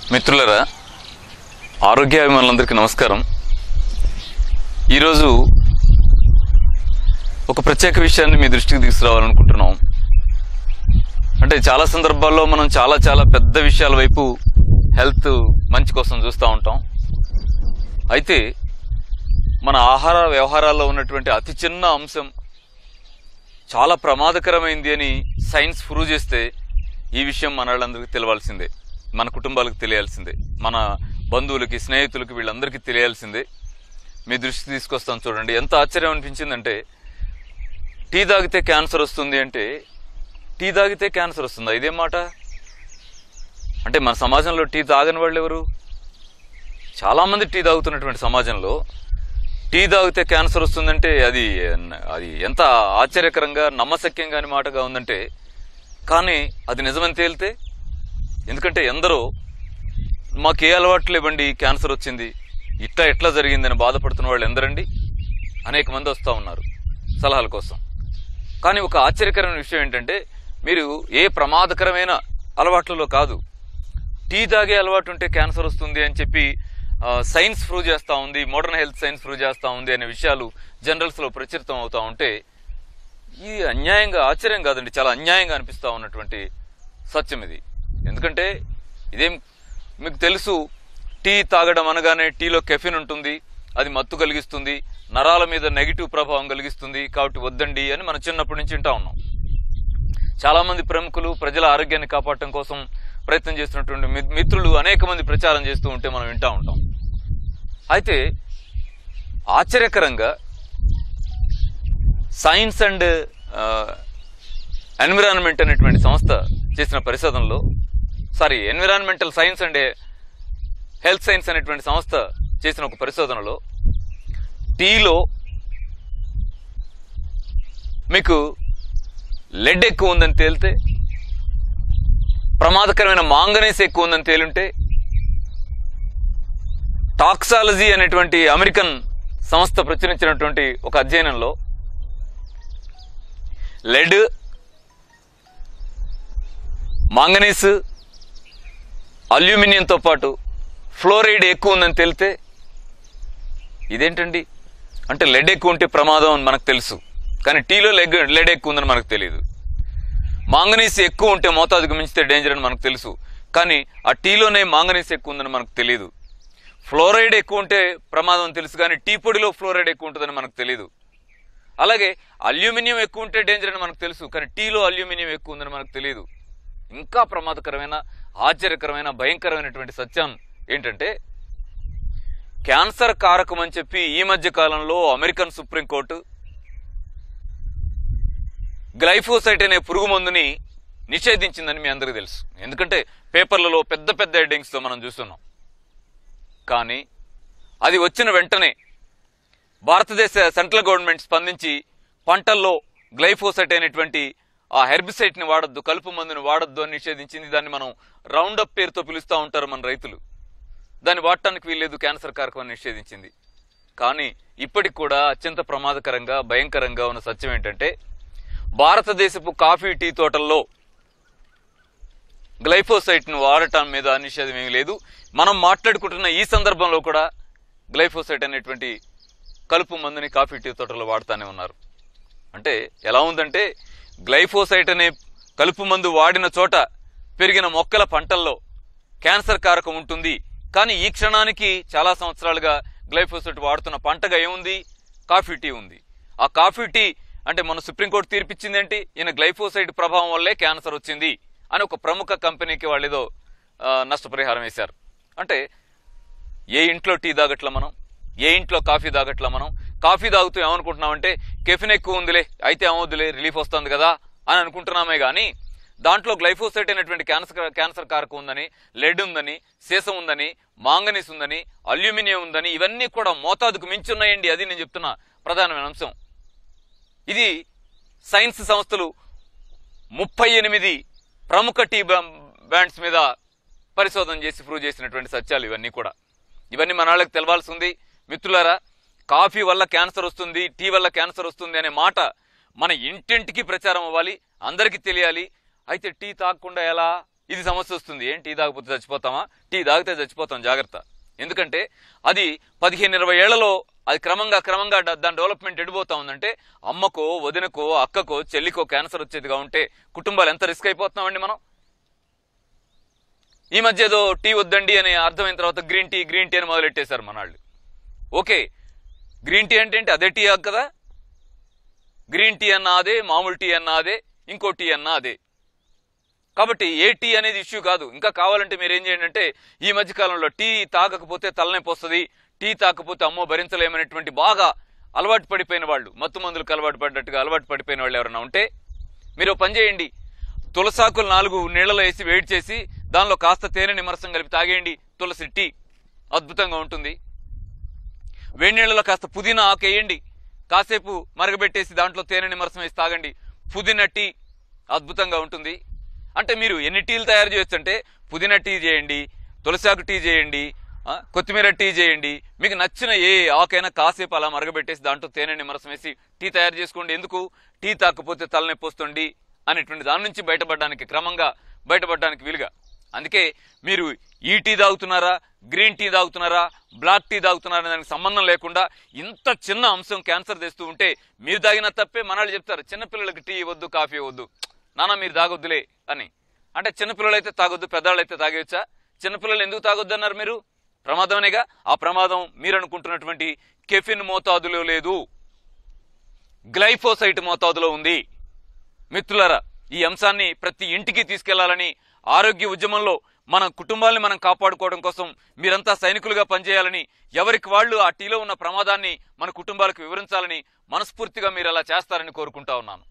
మిత్రులరా ఆరోగ్యాభిమానులందరికీ నమస్కారం ఈరోజు ఒక ప్రత్యేక విషయాన్ని మీ దృష్టికి తీసుకురావాలనుకుంటున్నాం అంటే చాలా సందర్భాల్లో మనం చాలా చాలా పెద్ద విషయాల వైపు హెల్త్ మంచి కోసం చూస్తూ ఉంటాం అయితే మన ఆహార వ్యవహారాల్లో ఉన్నటువంటి అతి చిన్న అంశం చాలా ప్రమాదకరమైంది అని సైన్స్ ప్రూవ్ చేస్తే ఈ విషయం మన వాళ్ళందరికీ తెలియాల్సిందే మన కుటుంబాలకు తెలియాల్సిందే మన బంధువులకి స్నేహితులకి వీళ్ళందరికీ తెలియాల్సిందే మీ దృష్టికి తీసుకొస్తాను చూడండి ఎంత ఆశ్చర్యం అనిపించిందంటే టీ తాగితే క్యాన్సర్ వస్తుంది అంటే టీ తాగితే క్యాన్సర్ వస్తుందా ఇదేం మాట అంటే మన సమాజంలో టీ తాగని వాళ్ళు ఎవరు చాలామంది టీ తాగుతున్నటువంటి సమాజంలో టీ తాగితే క్యాన్సర్ వస్తుందంటే అది అది ఎంత ఆశ్చర్యకరంగా నమ్మశక్యం కాని మాటగా ఉందంటే కానీ అది నిజమని తేలితే ఎందుకంటే ఎందరో మాకు ఏ అలవాట్లు ఇవ్వండి క్యాన్సర్ వచ్చింది ఇట్లా ఎట్లా జరిగిందని బాధపడుతున్న వాళ్ళు ఎందరండి అనేక మంది వస్తూ ఉన్నారు సలహాల కోసం కానీ ఒక ఆశ్చర్యకరమైన విషయం ఏంటంటే మీరు ఏ ప్రమాదకరమైన అలవాట్లలో కాదు టీ తాగే అలవాటు ఉంటే క్యాన్సర్ వస్తుంది అని చెప్పి ఆ, సైన్స్ ప్రూవ్ చేస్తూ ఉంది మోడర్న్ హెల్త్ సైన్స్ ప్రూవ్ చేస్తూ ఉంది అనే విషయాలు జనరల్స్లో ప్రచురితం అవుతూ ఉంటే ఇది అన్యాయంగా ఆశ్చర్యం కాదండి చాలా అన్యాయంగా అనిపిస్తూ ఉన్నటువంటి సత్యం ఇది ఎందుకంటే ఇదేం మీకు తెలుసు టీ తాగడం అనగానే టీలో కెఫిన్ ఉంటుంది అది మత్తు కలిగిస్తుంది నరాల మీద నెగిటివ్ ప్రభావం కలిగిస్తుంది కాబట్టి వద్దండి అని మనం చిన్నప్పటి నుంచి వింటా ఉన్నాం చాలా మంది ప్రముఖులు ప్రజల ఆరోగ్యాన్ని కాపాడటం కోసం ప్రయత్నం చేస్తున్నటువంటి మి- మిత్రులు అనేక మంది ప్రచారం చేస్తూ ఉంటే మనం వింటా ఉంటాం అయితే ఆశ్చర్యకరంగా సైన్స్ అండ్ ఎన్విరాన్మెంట్ అనేటువంటి సంస్థ చేసిన పరిశోధనలో sorry environmental science and health science అనేటువంటి సంస్థ చేసిన ఒక పరిశోధనలో టీలో మీకు లెడ్ ఎక్కువ ఉందని తేలితే ప్రమాదకరమైన మాంగనీస్ ఎక్కువ ఉందని తేలుంటే టాక్సాలజీ అనేటువంటి అమెరికన్ సంస్థ ప్రచురించినటువంటి ఒక అధ్యయనంలో లెడ్ మాంగనీస్ అల్యూమినియంతో పాటు ఫ్లోరైడ్ ఎక్కువ ఉందని తెలితే ఇదేంటండి అంటే లెడ్ ఎక్కువ ఉంటే ప్రమాదం అని మనకు తెలుసు కానీ టీలో లెగ్ లెడ్ ఎక్కువ ఉందని మనకు తెలియదు మాంగనీస్ ఎక్కువ ఉంటే మోతాదుకు మించితే డేంజర్ అని మనకు తెలుసు కానీ ఆ టీలోనే మాంగనీస్ ఎక్కువ ఉందని మనకు తెలియదు ఫ్లోరైడ్ ఎక్కువ ఉంటే ప్రమాదం అని తెలుసు కానీ టీ పొడిలో ఫ్లోరైడ్ ఎక్కువ ఉంటుందని మనకు తెలియదు అలాగే అల్యూమినియం ఎక్కువ ఉంటే డేంజర్ అని మనకు తెలుసు కానీ టీలో అల్యూమినియం ఎక్కువ ఉందని మనకు తెలియదు ఇంకా ప్రమాదకరమైన ఆశ్చర్యకరమైన భయంకరమైనటువంటి సత్యం ఏంటంటే క్యాన్సర్ కారకం అని చెప్పి ఈ మధ్య కాలంలో అమెరికన్ సుప్రీంకోర్టు గ్లైఫోసైట్ అనే పురుగు మందుని నిషేధించిందని మీ అందరికీ తెలుసు ఎందుకంటే పేపర్లలో పెద్ద పెద్ద హెడ్డింగ్స్తో మనం చూస్తున్నాం కానీ అది వచ్చిన వెంటనే భారతదేశ సెంట్రల్ గవర్నమెంట్ స్పందించి పంటల్లో గ్లైఫోసైట్ అనేటువంటి ఆ హెర్బిసైట్ని వాడొద్దు కలుపు మందుని వాడొద్దు అని నిషేధించింది దాన్ని మనం రౌండ్ అప్ పేరుతో పిలుస్తూ ఉంటారు మన రైతులు దాన్ని వాడటానికి వీల్లేదు క్యాన్సర్ కారకం అని నిషేధించింది కానీ ఇప్పటికి కూడా అత్యంత ప్రమాదకరంగా భయంకరంగా ఉన్న సత్యం ఏంటంటే భారతదేశపు కాఫీ టీ తోటల్లో గ్లైఫోసైట్ను వాడటం మీద నిషేధం ఏమీ లేదు మనం మాట్లాడుకుంటున్న ఈ సందర్భంలో కూడా గ్లైఫోసైట్ అనేటువంటి కలుపు మందుని కాఫీ టీ తోటలో వాడుతానే ఉన్నారు అంటే ఎలా ఉందంటే గ్లైఫోసైట్ అనే కలుపు మందు వాడిన చోట పెరిగిన మొక్కల పంటల్లో క్యాన్సర్ కారకం ఉంటుంది కానీ ఈ క్షణానికి చాలా సంవత్సరాలుగా గ్లైఫోసైట్ వాడుతున్న పంటగా ఏముంది కాఫీ టీ ఉంది ఆ కాఫీ టీ అంటే మన సుప్రీంకోర్టు తీర్పిచ్చింది ఏంటి ఈయన గ్లైఫోసైట్ ప్రభావం వల్లే క్యాన్సర్ వచ్చింది అని ఒక ప్రముఖ కంపెనీకి వాళ్ళు ఏదో ఆ, నష్టపరిహారం వేశారు అంటే ఏ ఇంట్లో టీ తాగట్లా మనం ఏ ఇంట్లో కాఫీ తాగట్లా మనం కాఫీ తాగుతూ ఏమనుకుంటున్నామంటే కెఫిన్ ఎక్కువ ఉందిలే అయితే ఏమవుద్దులే రిలీఫ్ వస్తుంది కదా అని అనుకుంటున్నామే కానీ దాంట్లో గ్లైఫోసైట్ అనేటువంటి క్యాన్సర్ క్యాన్సర్ కారకం ఉందని లెడ్ ఉందని సీసం ఉందని మాంగనీస్ ఉందని అల్యూమినియం ఉందని ఇవన్నీ కూడా మోతాదుకు మించి ఉన్నాయండి అది నేను చెప్తున్న ప్రధానమైన అంశం ఇది సైన్స్ సంస్థలు ముప్పై ఎనిమిది ప్రముఖ టీ బ్రా- బ్రాండ్స్ మీద పరిశోధన చేసి ప్రూవ్ చేసినటువంటి సత్యాలు ఇవన్నీ కూడా ఇవన్నీ మన వాళ్ళకి తెలవాల్సి ఉంది మిత్రులారా కాఫీ వల్ల క్యాన్సర్ వస్తుంది టీ వల్ల క్యాన్సర్ వస్తుంది అనే మాట మన ఇంటింటికి ప్రచారం అవ్వాలి అందరికీ తెలియాలి అయితే టీ తాగకుండా ఎలా ఇది సమస్య వస్తుంది ఏం టీ తాగకపోతే చచ్చిపోతామా టీ తాగితే చచ్చిపోతాం జాగ్రత్త ఎందుకంటే అది పదిహేను ఇరవై ఏళ్లలో అది క్రమంగా క్రమంగా డ- దాని డెవలప్మెంట్ ఎడిపోతా ఉందంటే అమ్మకో వదినకో అక్కకో చెల్లికో క్యాన్సర్ వచ్చేదిగా ఉంటే కుటుంబాలు ఎంత రిస్క్ అయిపోతున్నామండి మనం ఈ మధ్య ఏదో టీ వద్దండి అని అర్థమైన తర్వాత గ్రీన్ టీ గ్రీన్ టీ అని మొదలెట్టేశారు మనాళ్ళు ఓకే గ్రీన్ టీ అంటే ఏంటి అదే టీ ఆకు కదా గ్రీన్ టీ అన్నా అదే మామూలు టీ అన్నా అదే ఇంకో టీ అన్నా అదే కాబట్టి ఏ టీ అనేది ఇష్యూ కాదు ఇంకా కావాలంటే మీరు ఏం చేయండి అంటే ఈ మధ్య కాలంలో టీ తాగకపోతే తలనొప్పి వస్తుంది టీ తాగకపోతే అమ్మో భరించలేమనేటువంటి బాగా అలవాటు పడిపోయిన వాళ్ళు మత్తు మందులకు అలవాటు పడ్డట్టుగా అలవాటు పడిపోయిన వాళ్ళు ఎవరైనా ఉంటే మీరు ఓ పని చేయండి తులసాకులు నాలుగు నీళ్ళలో వేసి వేడి చేసి దానిలో కాస్త తేనె నిమరసం కలిపి తాగేయండి తులసి టీ అద్భుతంగా ఉంటుంది వేడి నీళ్ళలో కాస్త పుదీనా ఆకు వేయండి కాసేపు మరగబెట్టేసి దాంట్లో తేనె నిమరసం వేసి తాగండి పుదీనా టీ అద్భుతంగా ఉంటుంది అంటే మీరు ఎన్ని టీలు తయారు చేయొచ్చు అంటే పుదీనా టీ చేయండి తులసాకు టీ చేయండి ఆ, కొత్తిమీర టీ చేయండి మీకు నచ్చిన ఏ ఆకైనా కాసేపు అలా మరగబెట్టేసి దాంట్లో తేనె నిమరసం వేసి టీ తయారు చేసుకోండి ఎందుకు టీ తాకపోతే తలనొప్పి వస్తుంది అనేటువంటి దాని నుంచి బయటపడడానికి క్రమంగా బయటపడడానికి వీలుగా అందుకే మీరు ఈ టీ తాగుతున్నారా గ్రీన్ టీ తాగుతున్నారా బ్లాక్ టీ తాగుతున్నారా అనే దానికి సంబంధం లేకుండా ఇంత చిన్న అంశం క్యాన్సర్ తెస్తూ ఉంటే మీరు తాగిన తప్పే మనాళ్ళు చెప్తారు చిన్నపిల్లలకి టీ వద్దు కాఫీ వద్దు నాన్న మీరు తాగొద్దులే అని అంటే చిన్నపిల్లలు అయితే తాగొద్దు పెద్దవాళ్ళు అయితే తాగొచ్చా చిన్నపిల్లలు ఎందుకు తాగొద్దు అన్నారు మీరు ప్రమాదమనేగా ఆ ప్రమాదం మీరు అనుకుంటున్నటువంటి కెఫిన్ మోతాదులో లేదు గ్లైఫోసైట్ మోతాదులో ఉంది మిత్రులారా ఈ అంశాన్ని ప్రతి ఇంటికి తీసుకెళ్లాలని ఆరోగ్య ఉద్యమంలో మన కుటుంబాల్ని మనం కాపాడుకోవడం కోసం మీరంతా సైనికులుగా పనిచేయాలని ఎవరికి వాళ్ళు ఆ టీలో ఉన్న ప్రమాదాన్ని మన కుటుంబాలకు వివరించాలని మనస్ఫూర్తిగా మీరు అలా చేస్తారని కోరుకుంటా ఉన్నాను